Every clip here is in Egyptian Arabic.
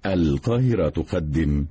القاهرة تقدم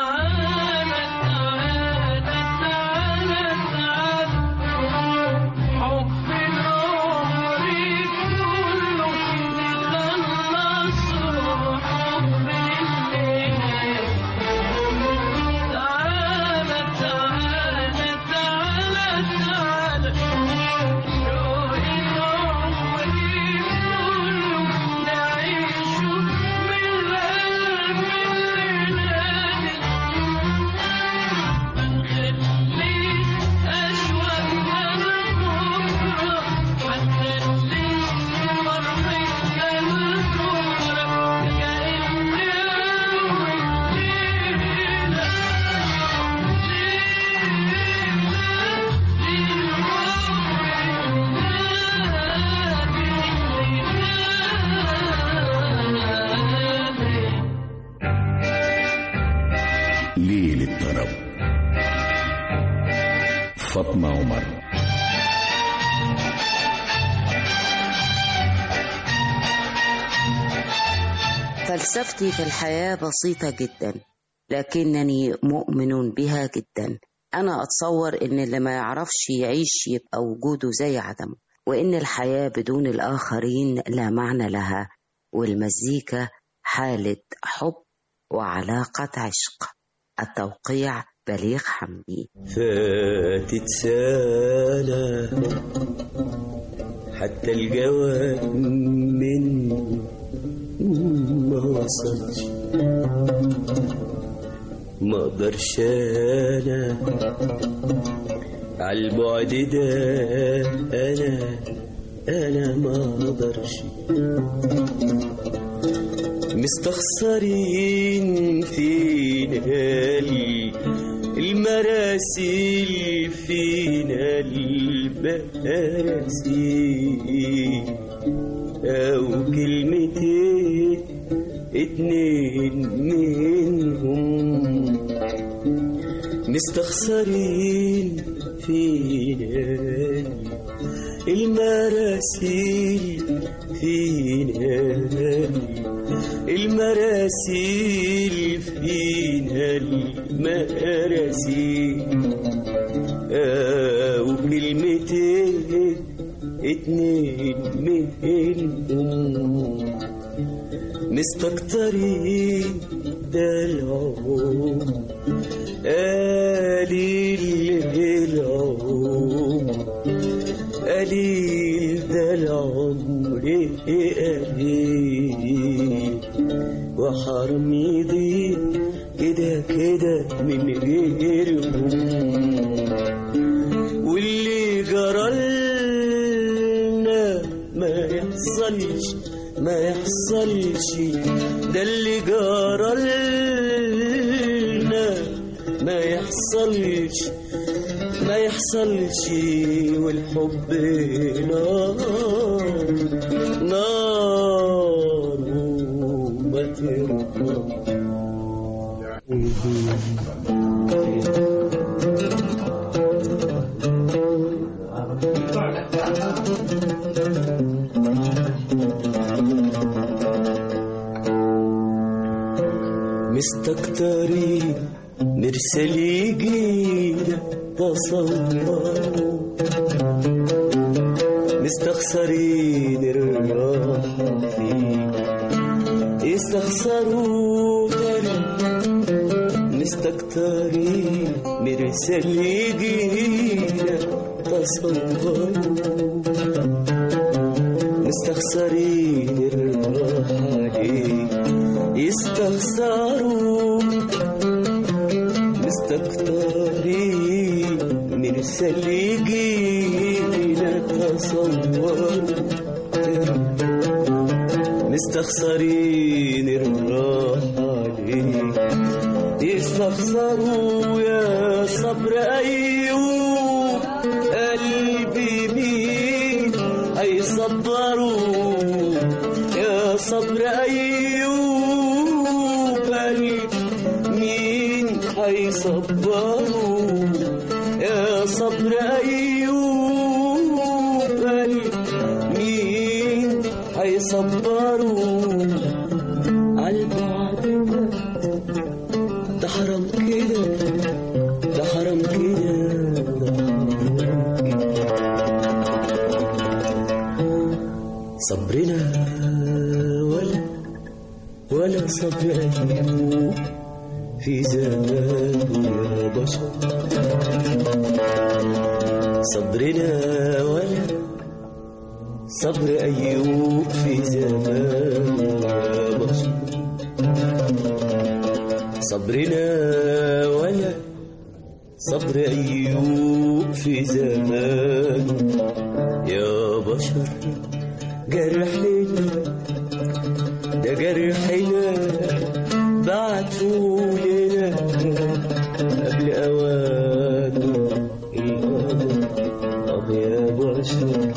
ليل الطرب فاطمة عمر فلسفتي في الحياة بسيطة جدا لكنني مؤمن بها جدا أنا أتصور إن اللي ما يعرفش يعيش يبقى وجوده زي عدمه وإن الحياة بدون الآخرين لا معنى لها والمزيكا حالة حب وعلاقة عشق التوقيع بليغ حمدي فاتت سنة حتى الجواب منه ما وصلش ما اقدرش انا عالبعد ده انا انا ما اقدرش مستخسرين فينا ال- المراسيل فينا المراسيل أو كلمتين اتنين منهم مستخسرين فينا المراسيل فينا المراسيل فينا المراسيل أو كلمتين اتنين منهم مستكترين ده العمر قليل العمر قليل ده العمر قليل وحرم يضيق كده كده من غيرهم واللي جرالنا ما يحصلش ما يحصلش ده اللي جرالنا ما يحصلش ما يحصلش والحب نار نار وما ترضى مستكترين مرسل يجينا تصوروا مستخسرين الراحة فيك يستخسروا تاني مستكترين مرسل يجينا تصوروا مستخسرين الراحة ليك يستخسروا مستكترين مرسل يجينا تصور مستخسرين الراحة ليك يستخسروا يا صبر أيوب قلبي مين هيصبروا يا صبر أيوب قلبي مين هيصبروا يا صبر أيوب قلبي مين هيصبروا عالبعد ده حرام كده ده حرام كده صبرنا ولا ولا صبر أيوب في زمان يا بشر صبرنا ولا صبر أيوب في زمان يا بشر صبرنا ولا صبر أيوب في زمان يا بشر جرحنا ده جرحنا بعتوا لنا قبل أوانه الأرض يا بشر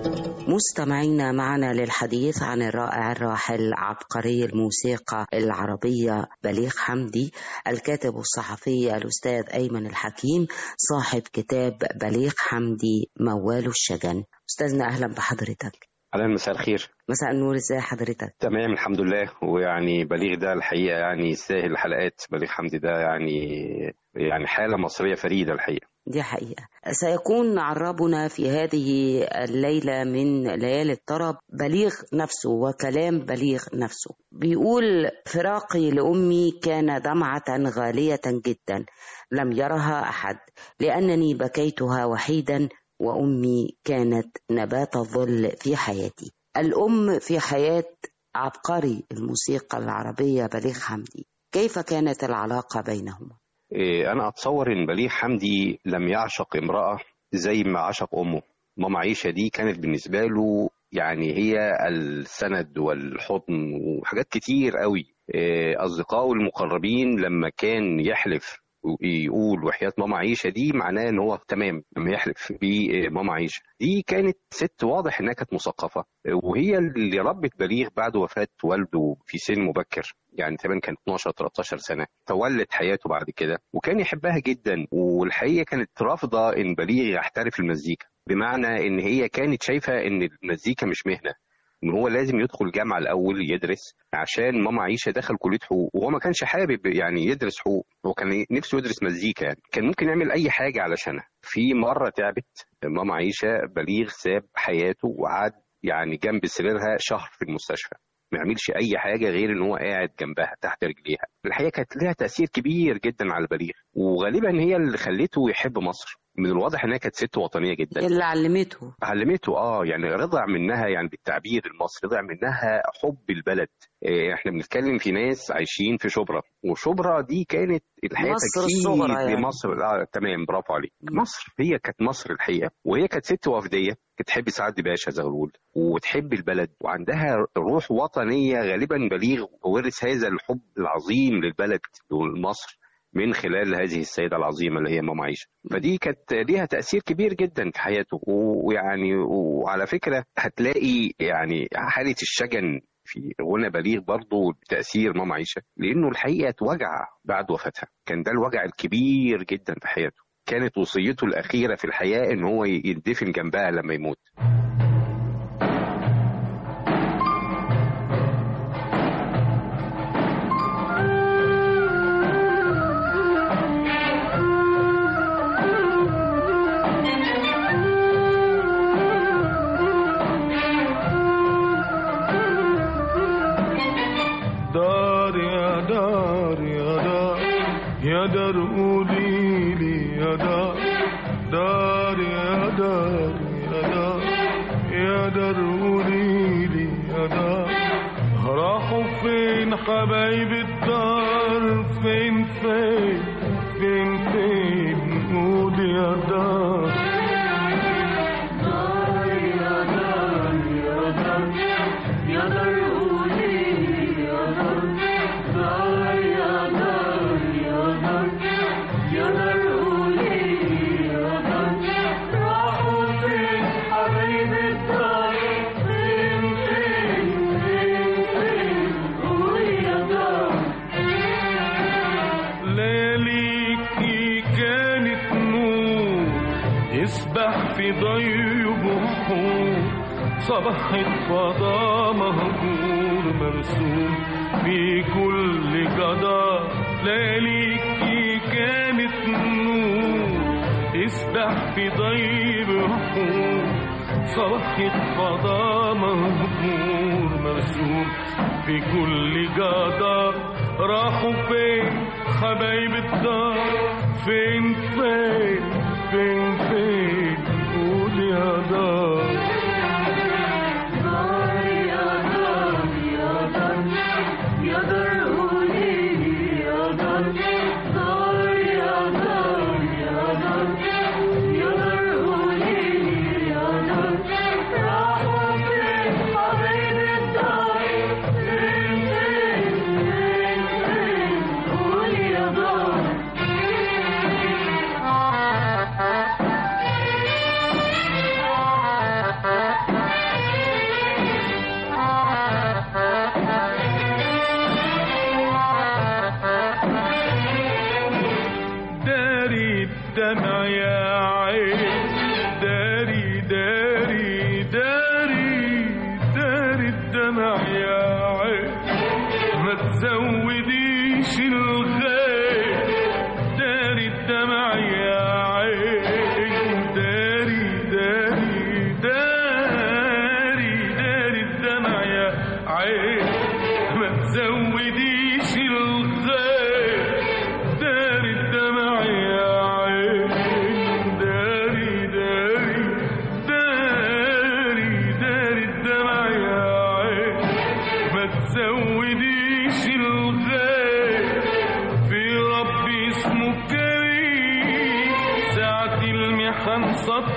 مستمعينا معنا للحديث عن الرائع الراحل عبقري الموسيقى العربية بليغ حمدي الكاتب الصحفي الأستاذ أيمن الحكيم صاحب كتاب بليغ حمدي موال الشجن أستاذنا أهلا بحضرتك اهلا مساء الخير مساء النور ازاي حضرتك تمام الحمد لله ويعني بليغ ده الحقيقه يعني يستاهل الحلقات بليغ حمدي ده يعني يعني حاله مصريه فريده الحقيقه دي حقيقة سيكون عربنا في هذه الليلة من ليالي الطرب بليغ نفسه وكلام بليغ نفسه بيقول فراقي لأمي كان دمعة غالية جدا لم يرها أحد لأنني بكيتها وحيدا وأمي كانت نبات الظل في حياتي الأم في حياة عبقري الموسيقى العربية بليغ حمدي كيف كانت العلاقة بينهما؟ إيه، انا اتصور ان بليغ حمدي لم يعشق امراه زي ما عشق امه ماما عيشه دي كانت بالنسبه له يعني هي السند والحضن وحاجات كتير قوي إيه، اصدقائه المقربين لما كان يحلف يقول وحياة ماما عيشة دي معناه ان هو تمام لما يحلف بماما عيشة دي كانت ست واضح انها كانت مثقفة وهي اللي ربت بليغ بعد وفاة والده في سن مبكر يعني تقريبا كان 12 13 سنة تولت حياته بعد كده وكان يحبها جدا والحقيقة كانت رافضة ان بليغ يحترف المزيكا بمعنى ان هي كانت شايفة ان المزيكا مش مهنة ان هو لازم يدخل جامعه الاول يدرس عشان ماما عيشه دخل كليه حقوق وهو ما كانش حابب يعني يدرس حقوق هو كان نفسه يدرس مزيكا يعني كان ممكن يعمل اي حاجه علشانها في مره تعبت ماما عيشه بليغ ساب حياته وقعد يعني جنب سريرها شهر في المستشفى ما يعملش اي حاجه غير ان هو قاعد جنبها تحت رجليها الحقيقه كانت لها تاثير كبير جدا على بليغ وغالبا هي اللي خلته يحب مصر من الواضح انها كانت ست وطنيه جدا اللي علمته علمته اه يعني رضع منها يعني بالتعبير المصري رضع منها حب البلد إيه، احنا بنتكلم في ناس عايشين في شبرا وشبرا دي كانت الحقيقه مصر تجسيد الصغرى يعني. لمصر اه تمام برافو عليك مم. مصر هي كانت مصر الحقيقه وهي كانت ست وفديه كانت تحب سعد باشا زي ما بنقول وتحب البلد وعندها روح وطنيه غالبا بليغ ورث هذا الحب العظيم للبلد ولمصر من خلال هذه السيدة العظيمة اللي هي ماما عيشة فدي كانت ليها تأثير كبير جدا في حياته ويعني وعلى فكرة هتلاقي يعني حالة الشجن في غنى بليغ برضه بتأثير ماما عيشة لأنه الحقيقة اتوجع بعد وفاتها كان ده الوجع الكبير جدا في حياته كانت وصيته الأخيرة في الحياة إن هو يدفن جنبها لما يموت دار يا دار يا دار يا دار قولي لي يا دار دار يا دار يا دار يا دار قولي لي يا دار راحوا فين حبايب الدار فين فين فين فين قول يا دار ليليكي كانت نور يسبح في ضي بحور صبحت فضاء مهجور مرسوم في كل جدار ليليك يسبح في ضي بحور صباحة فضاء مهجور مرسوم في كل جدار راحوا فين حبايب الدار فين فين فين فين قول يا دار داري الدمع يا عين داري داري داري داري الدمع يا عين ما تزوديش الغيب داري الدمع يا عين داري داري داري داري الدمع يا عين ما تزوديش الغيب داري الدمع يا عين داري داري داري داري الدمع يا عين ما تزوديش الغيب في ربي اسمه كريم ساعة المحن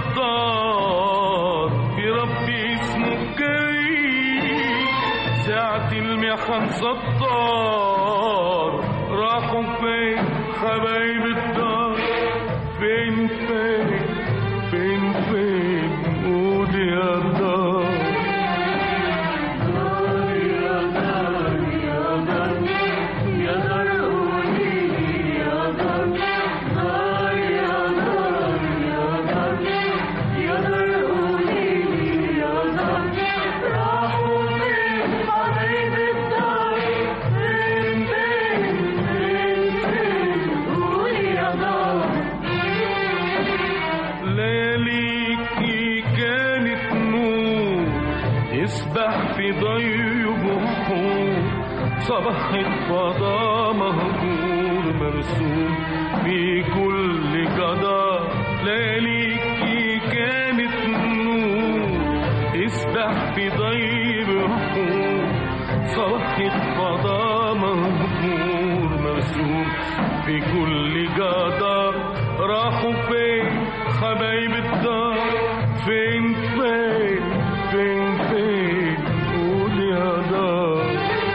سطار في ربي اسمه كريم ساعة المحن سطار راحوا فين حبايب الدار فين فين فين فين قول يا دار لياليكي كانت نور يسبح في ضي بحور صباحة فضاء مهجور مرسوم في كل جدار لياليكي كانت نور يسبح في ضي بحور صباحة فضاء مهجور مرسوم في كل جدار راحوا فين حبايب الدار فين فين فين فين قول يا دار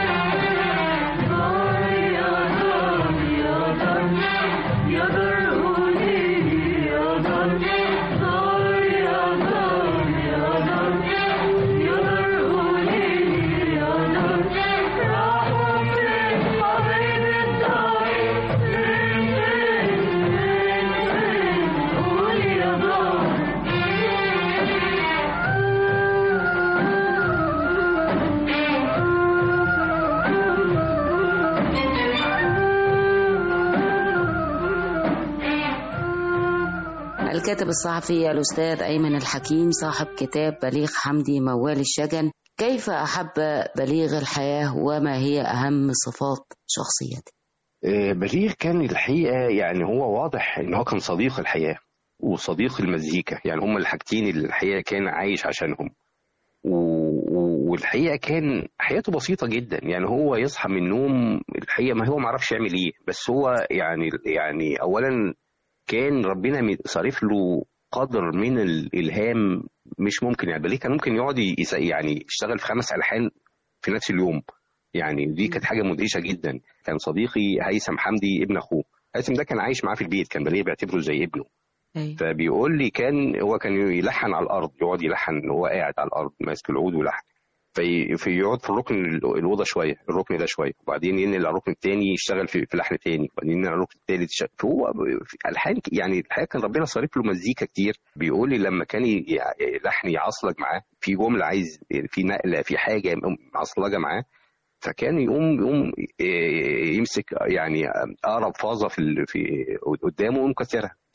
الكاتب الصحفي الأستاذ أيمن الحكيم صاحب كتاب بليغ حمدي موال الشجن كيف أحب بليغ الحياة وما هي أهم صفات شخصيته آه، بليغ كان الحقيقة يعني هو واضح إن هو كان صديق الحياة وصديق المزيكا يعني هما الحاجتين اللي الحقيقة كان عايش عشانهم و- و- والحقيقة كان حياته بسيطة جدا يعني هو يصحى من النوم الحقيقة ما هو ما عرفش يعمل إيه بس هو يعني يعني أولا كان ربنا م- صارف له قدر من الإلهام مش ممكن يعني بليغ كان ممكن يقعد يس- يعني يشتغل في خمس ألحان في نفس اليوم يعني دي كانت حاجة مدهشة جدا كان صديقي هيثم حمدي ابن أخوه هيثم ده كان عايش معاه في البيت كان بليغ بيعتبره زي ابنه أيوة. فبيقول لي كان هو كان يلحن على الارض يقعد يلحن وهو قاعد على الارض ماسك العود ويلحن في فيقعد في الركن ال- الاوضه شويه الركن ده شويه وبعدين ينقل على الركن الثاني يشتغل في, في لحن ثاني وبعدين ينقل على الركن الثالث يشتغل فهو في الحان يعني الحقيقه كان ربنا صارف له مزيكا كتير بيقول لي لما كان ي- ي- لحن يعصلج معاه في جمله عايز في نقله في حاجه معصلجه معاه فكان يقوم يقوم إيه، يمسك يعني اقرب فازه في ال- في قدامه ويقوم كسرها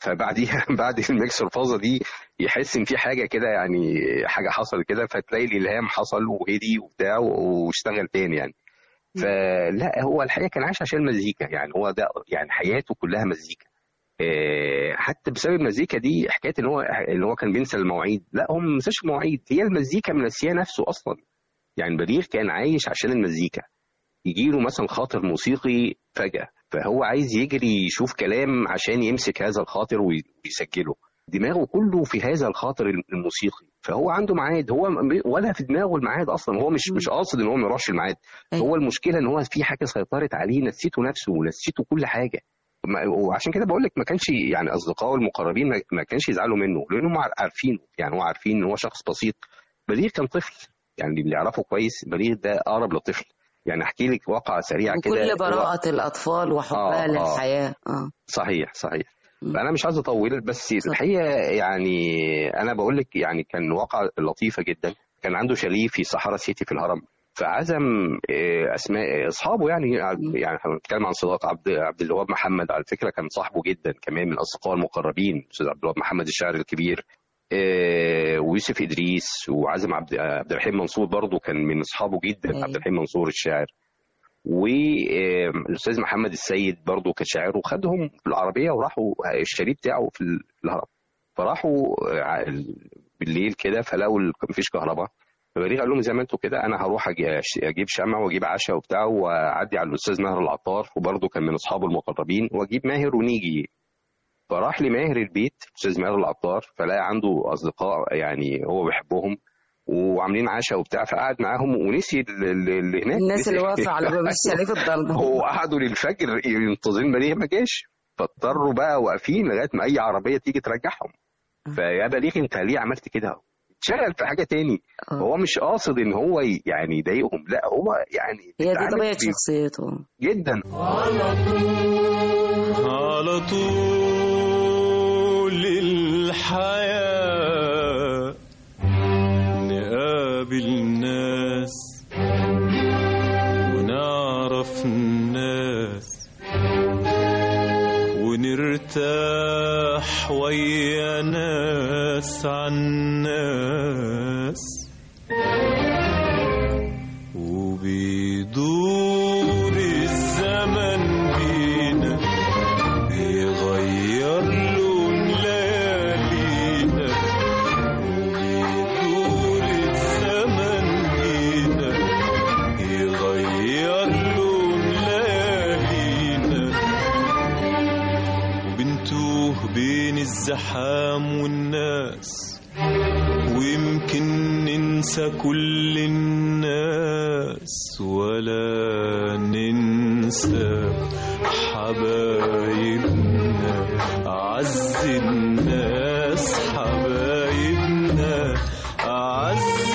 فبعديها بعد الميكس الفاظه دي يحس ان في حاجه كده يعني حاجه حصلت كده فتلاقي الالهام حصل وهدي وبتاع واشتغل تاني يعني فلا هو الحقيقه كان عايش عشان المزيكا يعني هو ده يعني حياته كلها مزيكا آه، حتى بسبب المزيكا دي حكايه ان هو ان هو كان بينسى المواعيد لا هو ما بينساش المواعيد هي المزيكا منسيه نفسه اصلا يعني بليغ كان عايش عشان المزيكا يجي له مثلا خاطر موسيقي فجاه فهو عايز يجري يشوف كلام عشان يمسك هذا الخاطر وي- ويسجله دماغه كله في هذا الخاطر الموسيقي فهو عنده ميعاد هو م- ولا في دماغه الميعاد اصلا هو مش مش قاصد ان هو ما يروحش الميعاد أيوة. هو المشكله ان هو في حاجه سيطرت عليه نسيته نفسه ونسيته كل حاجه ما- وعشان كده بقول لك ما كانش يعني اصدقائه المقربين ما- ما كانش يزعلوا منه لانهم عار- عارفينه يعني هو عارفين ان هو شخص بسيط بليغ كان طفل يعني اللي يعرفه كويس بليغ ده اقرب لطفل يعني احكي لك واقعه سريعه كده وكل هو- براءة الأطفال وحبها آه، آه. للحياة اه صحيح صحيح مم. انا مش عايز اطول بس الحقيقه يعني انا بقول لك يعني كان واقعه لطيفه جدا كان عنده شاليه في صحراء سيتي في الهرم فعزم آه، اسماء اصحابه يعني يعني احنا بنتكلم عن صداقه عبد عبد الوهاب محمد على فكره كان صاحبه جدا كمان من اصدقائه المقربين الاستاذ عبد الوهاب محمد الشاعر الكبير آه، ويوسف ادريس وعزم عبد عبد الرحيم منصور برضه كان من اصحابه جدا أيوة. عبد الرحيم منصور الشاعر والاستاذ محمد السيد برضه كان شاعر وخدهم في العربيه وراحوا الشاليه بتاعه في ال- في الهرم فراحوا ع- بالليل كده فلقوا ال- مفيش كهرباء فبليغ قال لهم زي ما انتوا كده انا هروح أجي- أش- اجيب شمع واجيب عشاء وبتاع واعدي على الاستاذ ماهر العطار وبرضه كان من اصحابه المقربين واجيب ماهر ونيجي فراح لماهر البيت استاذ ماهر العطار فلقى عنده اصدقاء يعني هو بيحبهم وعاملين عشاء وبتاع فقعد معاهم ونسي ال- ال- اللي هناك الناس نسي- اللي واقفة على باب الشاليه في الضلمة هو قعدوا للفجر ينتظرين بليغ ما جاش فاضطروا بقى واقفين لغايه ما اي عربيه تيجي ترجعهم فيا بليغ انت ليه عملت كده؟ اتشغل في حاجه تاني آه. هو مش قاصد ان هو ي- يعني يضايقهم لا هو يعني هي دي بيتعامل طبيعة بي- شخصيته جدا على طول الحياة نقابل ناس ونعرف الناس ونرتاح ويا ناس عن ناس وبيدور الزمن بينا بيغير لون ليالينا وبيدور الزمن بينا يغير لون ليالينا وبنتوه بين الزحام والناس ويمكن ننسى كل الناس ولا ننسى حبايبنا أعز الناس حبايبنا أعز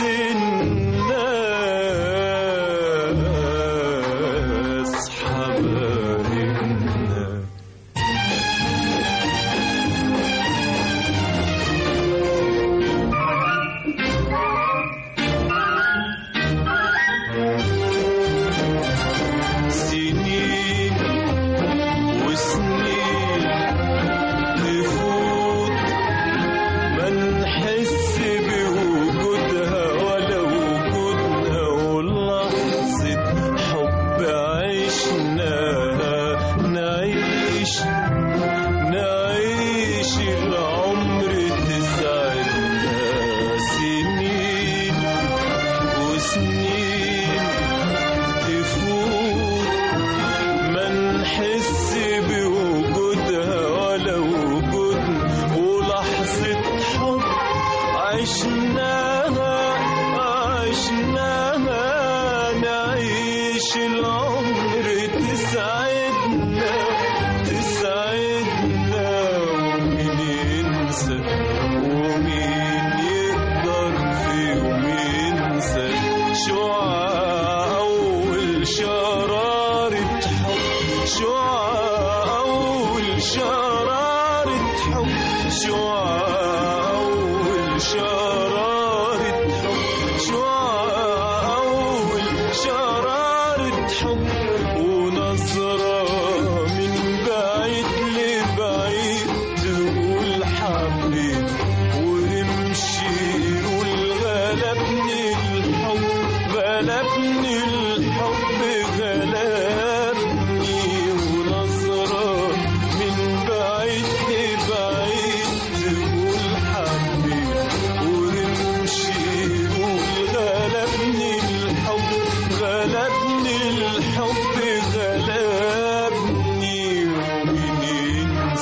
الناس حبايبنا سنين وسنين تفوت ما نحس بوجودها ولا وجودنا ولحظة حب عشناها نعيش نعيش العمر تسعدنا سنين وسنين تفوت ما نحس بوجودها ولا وجودنا ولحظة حب عشناها عشناها نعيش العمر تسعدنا تسعدنا ومين ينسى ومين يقدر في يوم ينسى شعاع أول شرارة حب شعاع أول شرارة حب شعاع أول شرارة حب شعاع أول شرارة حب ونظرة من بعيد لبعيد تقول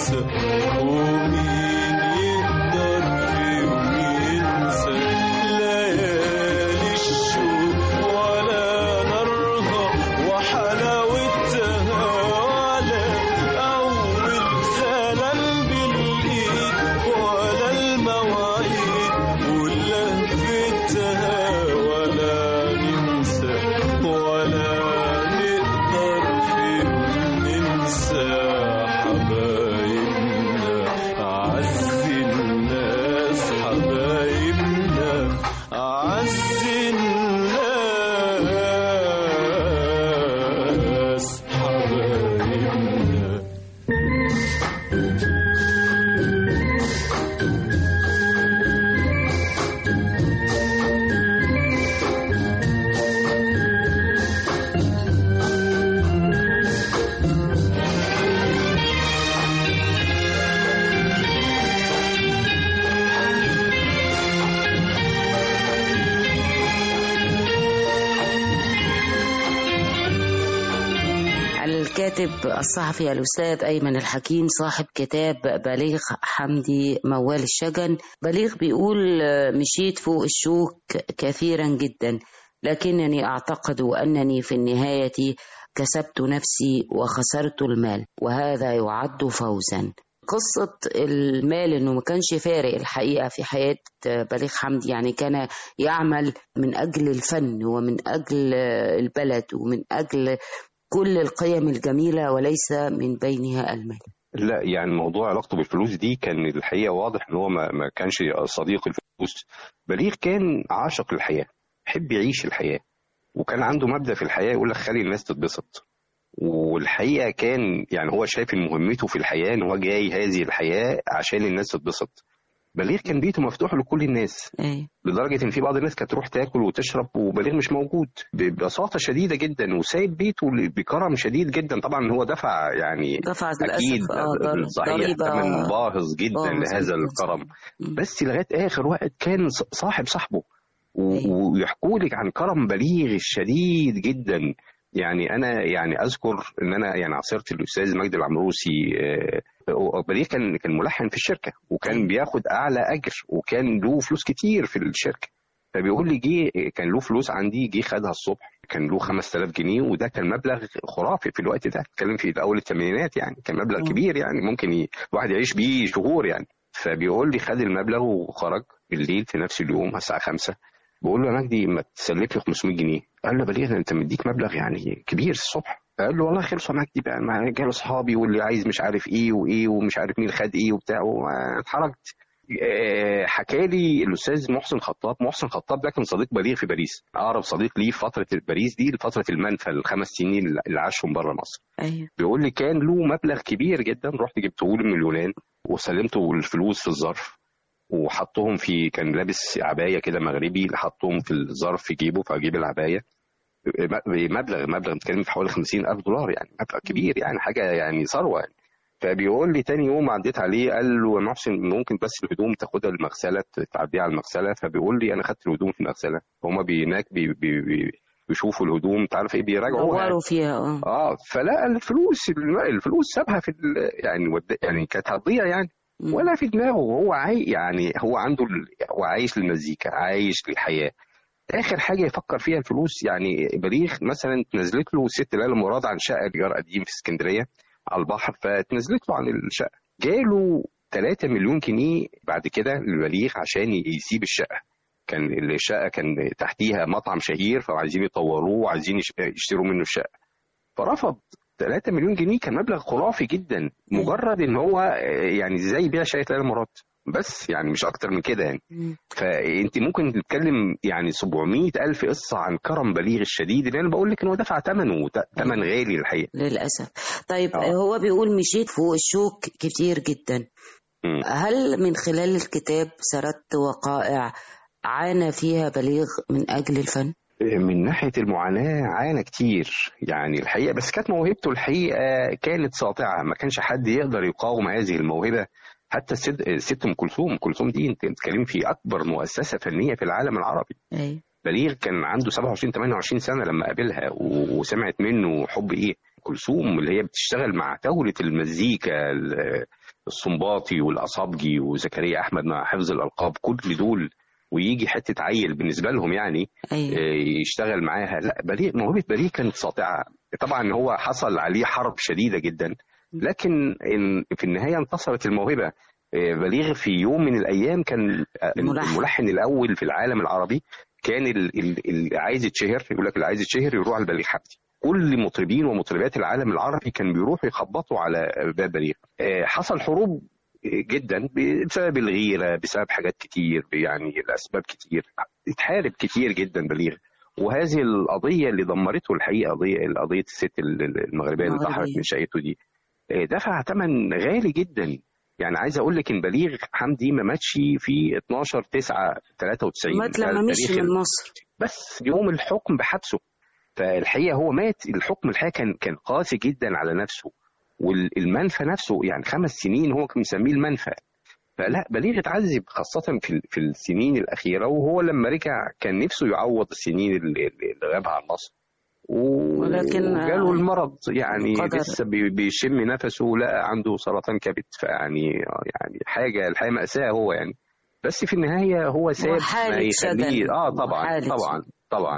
ينسى ومين يقدر في يوم ينسى ليالي الشوق ولا نارها وحلاوتها ولا أول سلام بالإيد ولا المواعيد ولهفتها ولا ننسى ولا نقدر في يوم ننسى حبايبنا أعز الناس حبايبنا أعز الناس حبايبنا الكاتب الصحفي الأستاذ أيمن الحكيم صاحب كتاب بليغ حمدي موال الشجن بليغ بيقول آه، مشيت فوق الشوك كثيرا جدا لكنني أعتقد أنني في النهاية كسبت نفسي وخسرت المال وهذا يعد فوزا قصة المال انه ما كانش فارق الحقيقة في حياة بليغ حمدي يعني كان يعمل من اجل الفن ومن اجل البلد ومن اجل كل القيم الجميلة وليس من بينها المال لا يعني موضوع علاقته بالفلوس دي كان الحقيقه واضح ان هو ما, ما كانش صديق الفلوس بليغ كان عاشق الحياه يحب يعيش الحياه وكان عنده مبدا في الحياه يقول لك خلي الناس تتبسط والحقيقه كان يعني هو شايف ان مهمته في الحياه ان هو جاي هذه الحياه عشان الناس تتبسط بليغ كان بيته مفتوح لكل الناس ايه لدرجه ان في بعض الناس كانت تروح تاكل وتشرب وبليغ مش موجود ببساطه شديده جدا وسايب بيته بكرم شديد جدا طبعا هو دفع يعني دفع اكيد للأسف آه، ضر- صحيح ضريبة ثمن باهظ جدا باهظ لهذا جداً. الكرم مم. بس لغايه اخر وقت كان ص- صاحب صاحبه أيوة. ويحكوا لك عن كرم بليغ الشديد جدا يعني انا يعني اذكر ان انا يعني عاصرت الاستاذ مجدي العمروسي آه، بليغ كان كان ملحن في الشركه وكان بياخد اعلى اجر وكان له فلوس كتير في الشركه فبيقول لي جه كان له فلوس عندي جه خدها الصبح كان له 5000 جنيه وده كان مبلغ خرافي في الوقت ده اتكلم في اول الثمانينات يعني كان مبلغ مم. كبير يعني ممكن ي... الواحد يعيش بيه شهور يعني فبيقول لي خد المبلغ وخرج بالليل في نفس اليوم على الساعه 5 بقول له يا مجدي ما تسلف لي 500 جنيه قال له يا بليغ انت مديك مبلغ يعني كبير الصبح قال له والله خلصوا يا مجدي بقى ما جاله اصحابي واللي عايز مش عارف ايه وايه ومش عارف مين خد ايه وبتاع واتحرجت آه، حكى لي الاستاذ محسن خطاب محسن خطاب ده كان صديق بليغ في باريس اقرب صديق ليه في فتره باريس دي لفتره المنفى الخمس سنين اللي عاشهم بره مصر ايوه بيقول لي كان له مبلغ كبير جدا رحت جبته له من اليونان وسلمته الفلوس في الظرف وحطهم في كان لابس عبايه كده مغربي حطهم في الظرف في جيبه في جيب العبايه مبلغ مبلغ بنتكلم في حوالي 50000 دولار يعني مبلغ كبير يعني حاجه يعني ثروه يعني فبيقول لي تاني يوم عديت عليه قال له يا محسن ممكن بس الهدوم تاخدها المغسله تعديها على المغسله فبيقول لي انا خدت الهدوم في المغسله هما بي- هناك بي بي بي بيشوفوا الهدوم انت عارف ايه بيراجعوا دوروا فيها اه اه فلقى الفلوس الفلوس سابها في ال- يعني ود- يعني كانت هتضيع يعني مم. ولا في دماغه هو عاي يعني هو عنده ال- هو عايش للمزيكا عايش للحياه اخر حاجه يفكر فيها الفلوس يعني بليغ مثلا تنزلت له ست ليالي مراد عن شقه ايجار قديم في اسكندريه على البحر فتنزلت له عن الشقه جاله 3 مليون جنيه بعد كده للبليغ عشان يسيب الشقه كان الشقه كان تحتيها مطعم شهير فعايزين يطوروه وعايزين يش- يشتروا منه الشقه فرفض 3 مليون جنيه كان مبلغ خرافي جدا مجرد ان هو آه، يعني ازاي يبيع شقه ليلى مراد بس يعني مش اكتر من كده يعني مم. فانت ممكن تتكلم يعني 700 الف قصه عن كرم بليغ الشديد اللي انا بقول لك ان هو دفع ثمنه ثمن غالي الحقيقه للأسف طيب آه. هو بيقول مشيت فوق الشوك كتير جدا مم. هل من خلال الكتاب سردت وقائع عانى فيها بليغ من أجل الفن؟ من ناحيه المعاناه عانى كتير يعني الحقيقه بس كانت موهبته الحقيقه كانت ساطعه ما كانش حد يقدر يقاوم هذه الموهبه حتى الست الست ام كلثوم ام كلثوم دي انت بتتكلم في اكبر مؤسسه فنيه في العالم العربي أيوة. بليغ كان عنده 27 28 سنه لما قابلها و- وسمعت منه حب ايه كلثوم اللي هي بتشتغل مع دولة المزيكا ال- الصنباطي والاصابجي وزكريا احمد مع حفظ الالقاب كل دول ويجي حته عيل بالنسبه لهم يعني ايوه آه، يشتغل معاها لا بليغ موهبه بليغ كانت ساطعه طبعا هو حصل عليه حرب شديده جدا لكن إن في النهايه انتصرت الموهبه آه، بليغ في يوم من الايام كان آه، ملحن. الملحن الاول في العالم العربي كان ال- ال- اللي عايز يتشهر يقول لك اللي عايز يتشهر يروح لبليغ حمدي كل مطربين ومطربات العالم العربي كانوا بيروحوا يخبطوا على باب بليغ آه، حصل حروب جدا بسبب الغيره بسبب حاجات كتير يعني الاسباب كتير اتحارب كتير جدا بليغ وهذه القضيه اللي دمرته الحقيقه قضيه قضيه الست المغربيه اللي المغربية. ضحت من شقته دي آه، دفع ثمن غالي جدا يعني عايز اقول لك ان بليغ حمدي ما ماتش في 12 9 93 مات ده لما مشي التاريخ من مصر بس يوم الحكم بحبسه فالحقيقه هو مات الحكم الحقيقه كان كان قاسي جدا على نفسه والمنفى نفسه يعني خمس سنين هو كان مسميه المنفى فلا بليغ اتعذب خاصة في في السنين الأخيرة وهو لما رجع كان نفسه يعوض السنين اللي اللي غابها عن مصر و- ولكن، وجاله المرض يعني قدر. لسه بي- بيشم نفسه لقى عنده سرطان كبد فيعني يعني حاجة الحقيقة مأساة هو يعني بس في النهاية هو ساب ما وحالة يخليه سجن. اه طبعا وحالة طبعا طبعا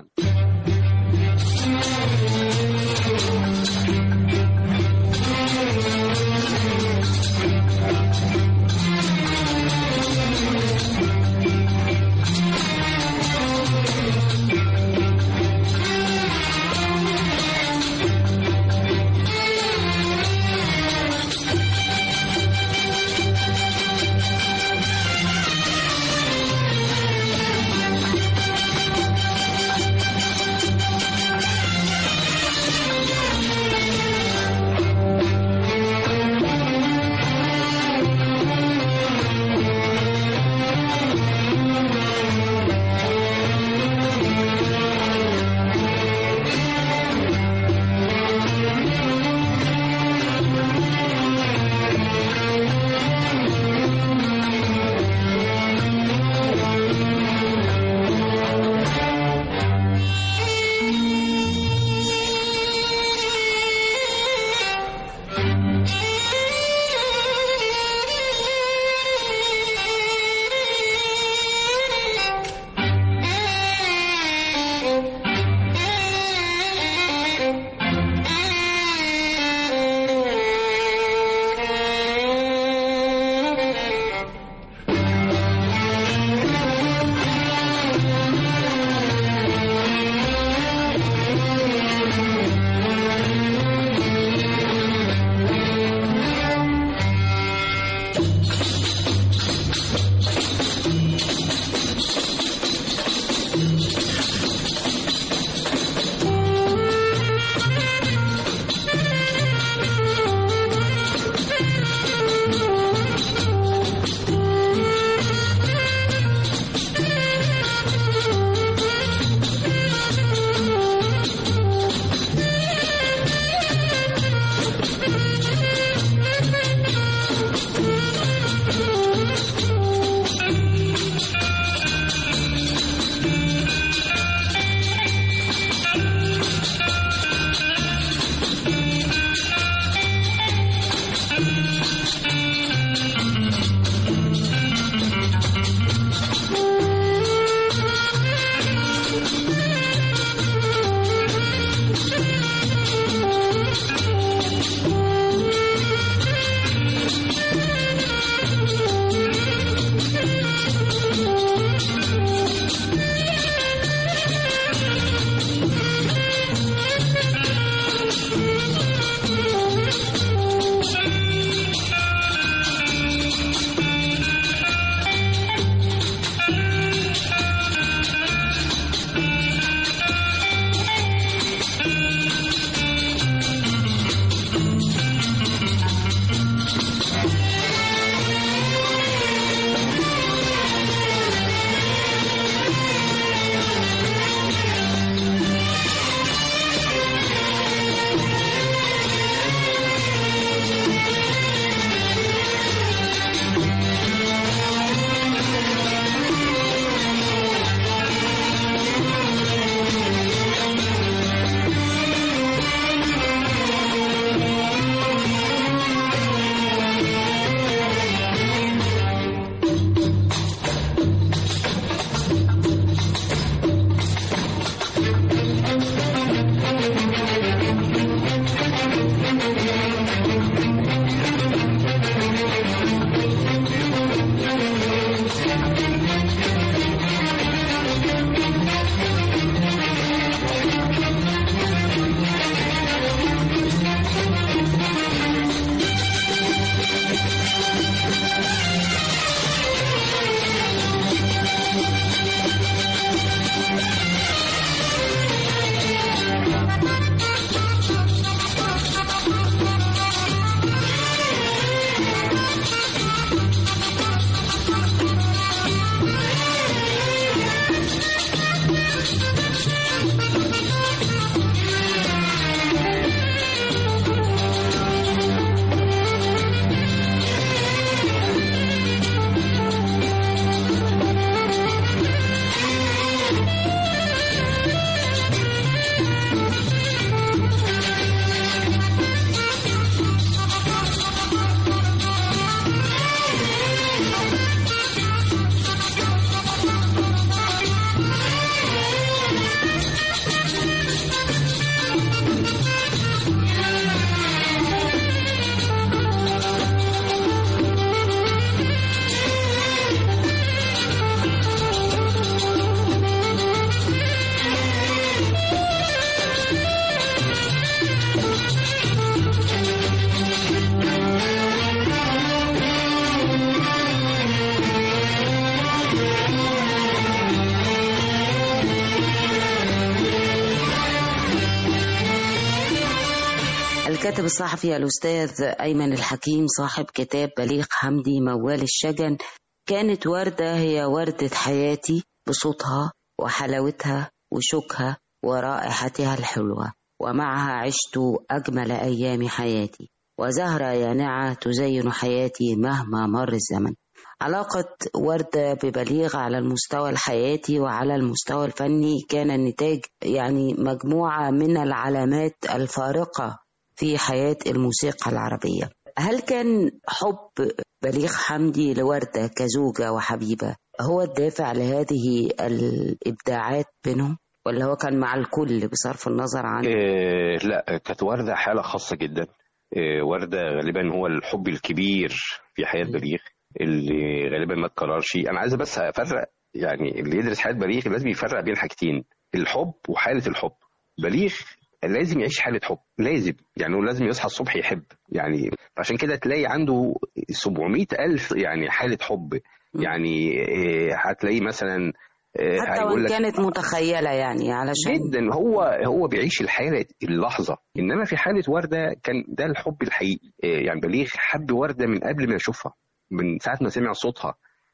الكاتب الصحفي الأستاذ أيمن الحكيم صاحب كتاب بليغ حمدي موال الشجن كانت وردة هي وردة حياتي بصوتها وحلاوتها وشوكها ورائحتها الحلوة ومعها عشت أجمل أيام حياتي وزهرة يانعة تزين حياتي مهما مر الزمن علاقة وردة ببليغ على المستوى الحياتي وعلى المستوى الفني كان النتاج يعني مجموعة من العلامات الفارقة في حياة الموسيقى العربية هل كان حب بليغ حمدي لوردة كزوجة وحبيبة هو الدافع لهذه الإبداعات بينهم ولا هو كان مع الكل بصرف النظر عن إيه لا كانت وردة حالة خاصة جدا إيه وردة غالبا هو الحب الكبير في حياة بليغ اللي غالبا ما اتكررش انا عايز بس افرق يعني اللي يدرس حياة بليغ لازم يفرق بين حاجتين الحب وحالة الحب بليغ لازم يعيش حالة حب لازم يعني هو لازم يصحى الصبح يحب يعني عشان كده تلاقي عنده 700 ألف يعني حالة حب يعني إيه، هتلاقي مثلا إيه، حتى هيقول وإن لك كانت متخيلة يعني علشان جدا هو هو بيعيش الحاله اللحظه انما في حاله ورده كان ده الحب الحقيقي إيه، يعني بليغ حب ورده من قبل ما يشوفها من ساعه ما سمع صوتها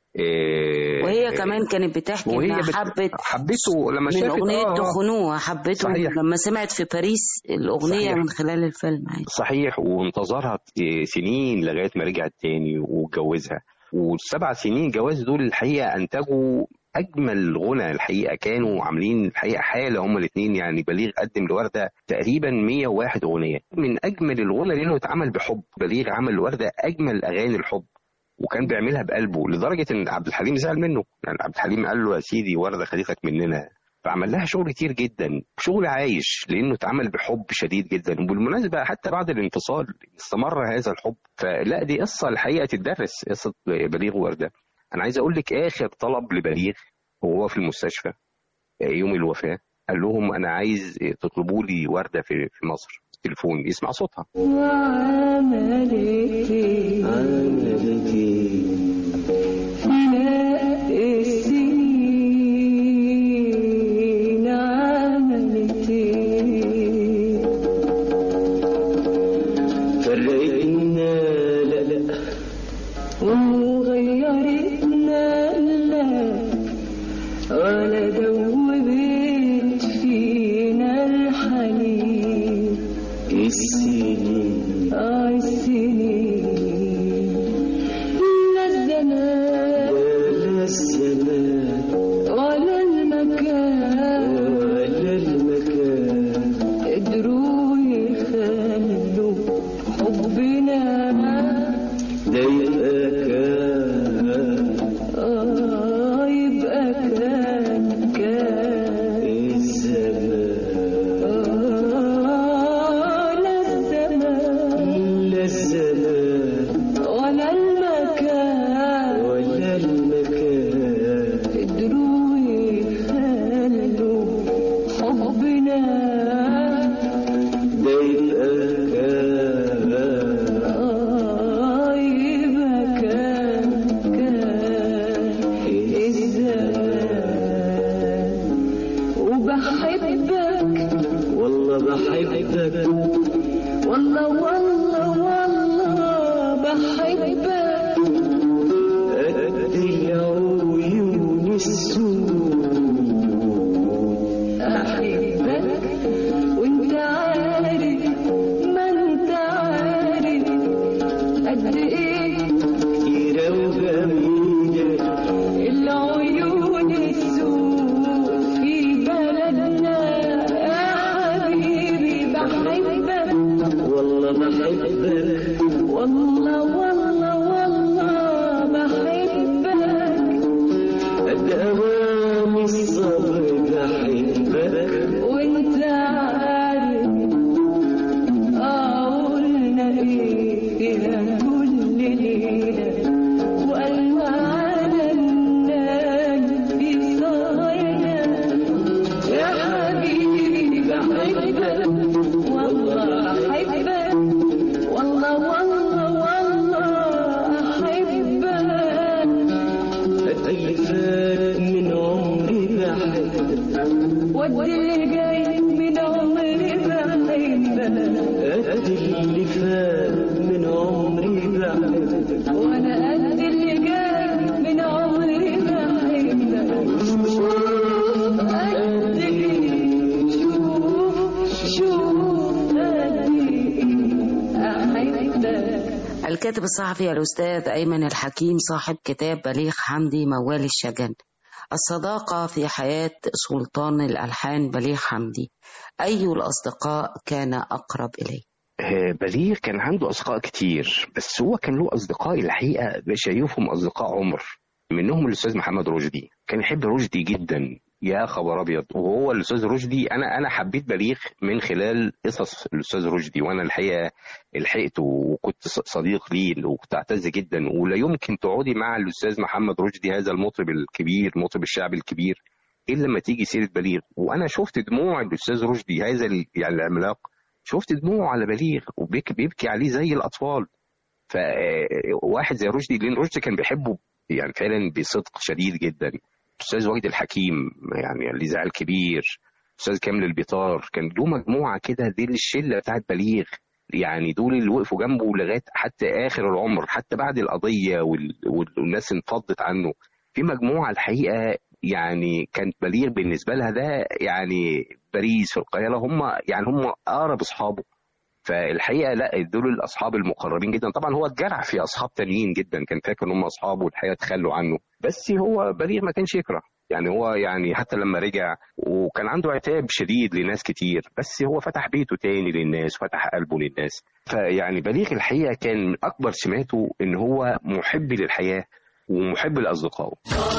إيه، وهي كمان كانت بتحكي وهي انها بت- حبت حبته لما من شافت أغنية آه، تخنوها حبته صحيح. لما سمعت في باريس الأغنية صحيح. من خلال الفيلم يعني. صحيح وانتظرها إيه، سنين لغايه ما رجعت تاني واتجوزها والسبع سنين جواز دول الحقيقه انتجوا اجمل غنى الحقيقه كانوا عاملين الحقيقه حاله هما الاثنين يعني بليغ قدم لورده تقريبا 101 اغنيه من اجمل الغنى لانه اتعمل بحب بليغ عمل لورده اجمل اغاني الحب وكان بيعملها بقلبه لدرجه ان عبد الحليم زعل منه يعني عبد الحليم قال له يا سيدي ورده خدتك مننا فعمل لها شغل كتير جدا شغل عايش لانه اتعمل بحب شديد جدا وبالمناسبه حتى بعد الانفصال استمر هذا الحب فلا دي قصه الحقيقه تدرس قصه بليغ ورده انا عايز اقول لك اخر طلب لبليغ وهو في المستشفى يوم الوفاه قال لهم انا عايز تطلبوا لي ورده في في مصر تليفون يسمع صوتها وعملت ايه عملت ايه لا السنين عملت ايه فرقتنا لا لا وغيرتنا لا ولا دوبت فينا الحنين السنين آه السنين لا الزمان ولا الزمان ولا المكان ولا المكان قدروا يخلوا حبنا ده يبقى كان آه يبقى كان كان الزمان آه لا الزمان لا الزمان ولا المكان ولا المكان قدروا يخلوا حبنا ده يبقى كان آه يبقى كان كان الزمان وبحبك والله بحبك والله والله والله بحبك قد العيون السود أحبك وانت عارف ما انت عارف قد ايه كتيرة وجميلة العيون السود في بلدنا يا حبيبي بحبك والله بحبك والله والله والله بحبك قد أوام الصبر بحبك وانت عارف قولنا ايه يا كل ليلة والوعد الناس في صغرنا يا حبيبي بحبك والله احبك والله والله والله احبك قد اللي فات من عمري بحبك واللي جاي من عمري بحبك قد اللي الكاتب الصحفي الأستاذ أيمن الحكيم صاحب كتاب بليغ حمدي موال الشجن الصداقة في حياة سلطان الألحان بليغ حمدي أي الأصدقاء كان أقرب إليه آه، بليغ كان عنده أصدقاء كتير بس هو كان له أصدقاء الحقيقة شايفهم أصدقاء عمر منهم الأستاذ محمد رشدي كان يحب رشدي جدا يا خبر أبيض وهو الأستاذ رشدي أنا أنا حبيت بليغ من خلال قصص الأستاذ رشدي وأنا الحقيقة لحقته وكنت ص- صديق ليه وكنت أعتز جدا ولا يمكن تقعدي مع الأستاذ محمد رشدي هذا المطرب الكبير مطرب الشعب الكبير إلا لما تيجي سيرة بليغ وأنا شفت دموع الأستاذ رشدي هذا ال- يعني العملاق شفت دموعه على بليغ وبيبكي عليه زي الأطفال فواحد زي رشدي لأن رشدي كان بيحبه يعني فعلا بصدق شديد جدا أستاذ وجد الحكيم يعني اللي زعل كبير أستاذ كامل البيطار كان له مجموعة كده دي الشلة بتاعت بليغ يعني دول اللي وقفوا جنبه لغاية حتى آخر العمر حتى بعد القضية وال... وال- والناس انفضت عنه في مجموعة الحقيقة يعني كانت بليغ بالنسبة لها ده يعني باريس في القاهرة هم يعني هم أقرب أصحابه فالحقيقه لا دول الاصحاب المقربين جدا طبعا هو اتجرح في اصحاب تانيين جدا كان فاكر ان هم اصحابه والحقيقه تخلوا عنه بس هو بليغ ما كانش يكره يعني هو يعني حتى لما رجع وكان عنده عتاب شديد لناس كتير بس هو فتح بيته تاني للناس وفتح قلبه للناس فيعني بليغ الحقيقه كان من اكبر سماته ان هو محب للحياه ومحب لاصدقائه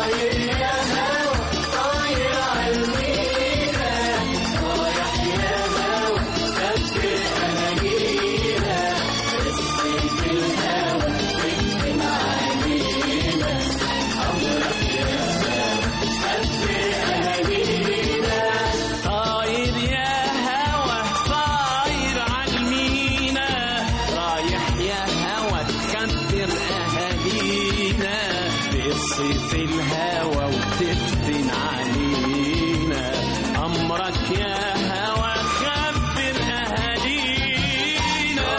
طاير يا هوا طاير عالمينا رايح يا هوا تخبر اهالينا بقصة الهوا وتفتن علينا امرك يا هوا خبر اهالينا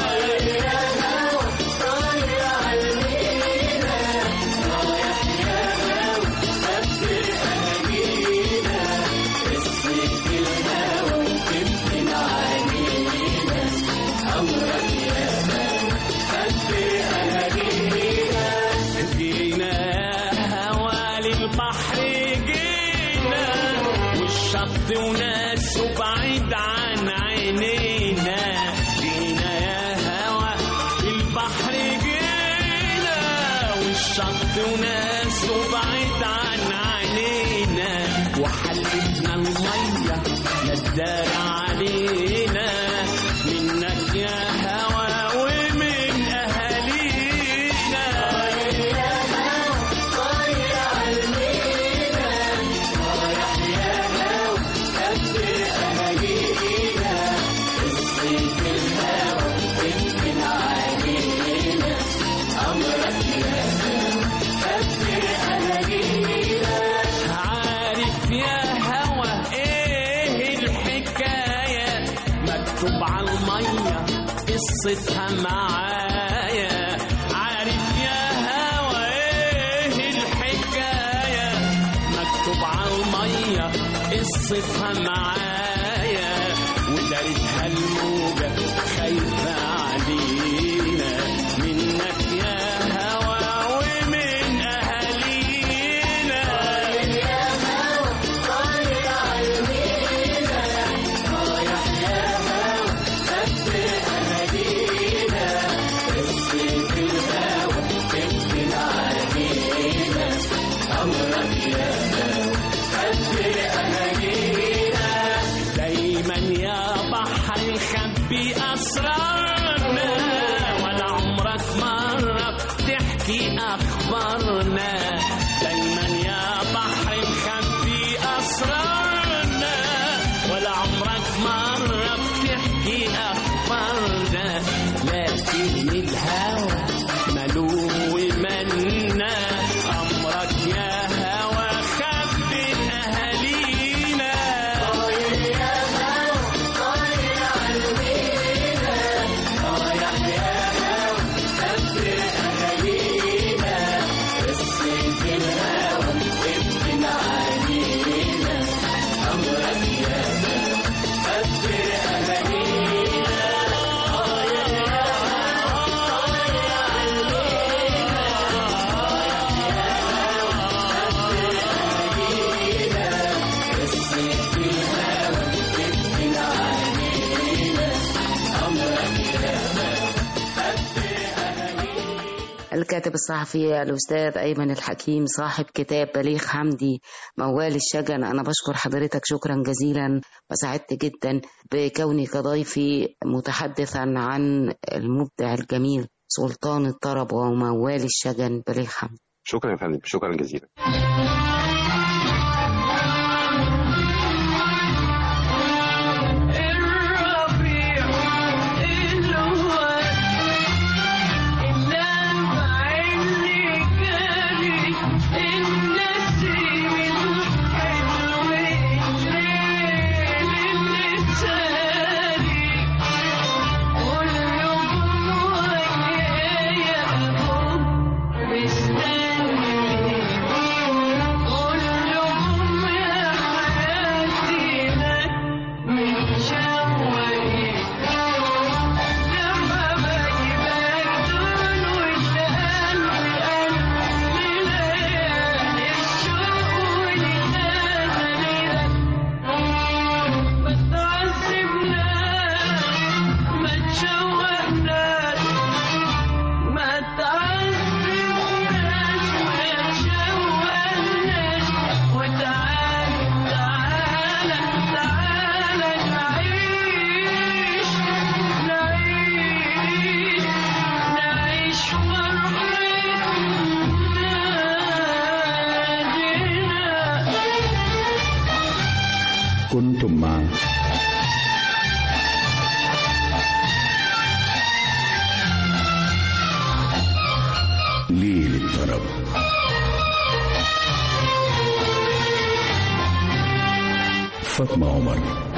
جينا يا هوا للبحر جينا والشط وناس بعيد عن عينينا جينا يا هوا للبحر جينا والشط وناس بعيد عن عينينا وحلتنا المية ندار علينا منك يا هوا ومن أهالينا عارف يا هوا ايه الحكاية مكتوب على المية قصتها معايا عارف يا هوا ايه الحكاية مكتوب على المية قصتها معايا ودارتها الموجة خايفة علينا منك يا هوا ومن أهالينا دايما يا بحر خبي اسرارنا ولا عمرك مره بتحكي اخبارنا دايما يا بحر مخبي اسرارنا ولا عمرك مره بتحكي اخبارنا لكن الهوى ملوم ومنا امرك يا هوى خبي اهالينا الكاتب الصحفي الأستاذ أيمن الحكيم صاحب كتاب بليغ حمدي موال الشجن أنا بشكر حضرتك شكرا جزيلا وسعدت جدا بكوني كضيفي متحدثا عن المبدع الجميل سلطان الطرب وموال الشجن بليغ حمدي شكرا يا فندم شكرا جزيلا الربيع الواد اللمع اللي جاري النسيم الحلو الليل اللي ساري كلهم ويايا هم مستنيين كلهم يا حياتي لك متشوقين لما بجيبك دول والقلب قلب ليالي الشوق ولساني لك ما تعذبناش ما تشوقناش ما تعذبناش ما تشوقناش وتعالى تعالى تعالى نعيش نعيش نعيش فرحتنا كنتم مع ليل الطرب فاطمة عمر